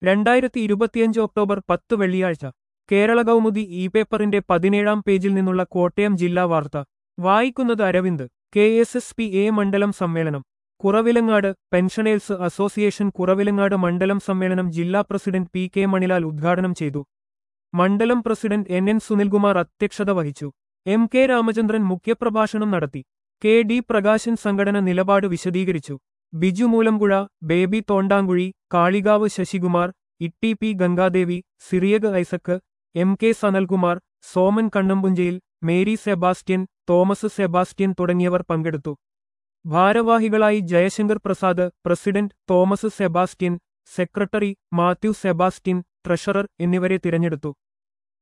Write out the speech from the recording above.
രണ്ടായിരത്തി ഇരുപത്തിയഞ്ച് ഒക്ടോബർ പത്ത് വെള്ളിയാഴ്ച കേരള കൗമുദി ഇ പേപ്പറിന്റെ പതിനേഴാം പേജിൽ നിന്നുള്ള കോട്ടയം ജില്ലാ വാർത്ത വായിക്കുന്നത് Aravind K S S P A മണ്ഡലം സമ്മേളനം കുറവിലങ്ങാട് പെൻഷനേഴ്സ് അസോസിയേഷൻ കുറവിലങ്ങാട് മണ്ഡലം സമ്മേളനം ജില്ലാ പ്രസിഡന്റ് പി കെ മണിലാൽ ഉദ്ഘാടനം ചെയ്തു മണ്ഡലം പ്രസിഡന്റ് എൻ എൻ സുനിൽകുമാർ അധ്യക്ഷത വഹിച്ചു എം കെ രാമചന്ദ്രൻ മുഖ്യപ്രഭാഷണം നടത്തി കെ ഡി പ്രകാശൻ സംഘടന നിലപാട് വിശദീകരിച്ചു Biju Moolamkuzha Baby Thondankuzhi Kalikavu Sasikumar Itty P Gangadevi Cyriac Isaac M K Sanalkumar Soman Kannampunchayil Mary Sebastian Thomas Sebastian തുടങ്ങിയവർ പങ്കെടുത്തു ഭാരവാഹികളായി Jayashankar Prasad president Thomas Sebastian secretary Mathew Sebastian treasurer എന്നിവരെ തിരഞ്ഞെടുത്തു